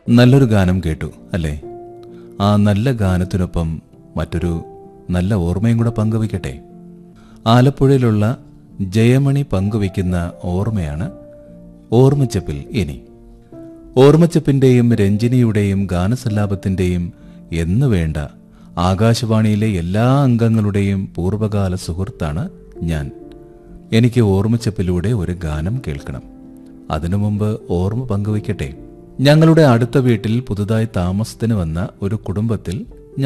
നല്ലൊരു ഗാനം കേട്ടു അല്ലേ ആ നല്ല ഗാനത്തിനൊപ്പം മറ്റൊരു നല്ല ഓർമ്മയും കൂടെ പങ്കുവയ്ക്കട്ടെ ആലപ്പുഴയിലുള്ള ജയമണി പങ്കുവയ്ക്കുന്ന ഓർമ്മയാണ് ഓർമ്മച്ചപ്പിൽ ഇനി ഓർമ്മച്ചപ്പിന്റെയും രഞ്ജിനിയുടെയും ഗാനസല്ലാപത്തിന്റെയും എന്നു വേണ്ട ആകാശവാണിയിലെ എല്ലാ അംഗങ്ങളുടെയും പൂർവ്വകാല സുഹൃത്താണ് ഞാൻ എനിക്ക് ഓർമ്മച്ചപ്പിലൂടെ ഒരു ഗാനം കേൾക്കണം അതിനു മുമ്പ് ഓർമ്മ പങ്കുവയ്ക്കട്ടെ ഞങ്ങളുടെ അടുത്ത വീട്ടിൽ പുതുതായി താമസത്തിന് വന്ന ഒരു കുടുംബത്തിൽ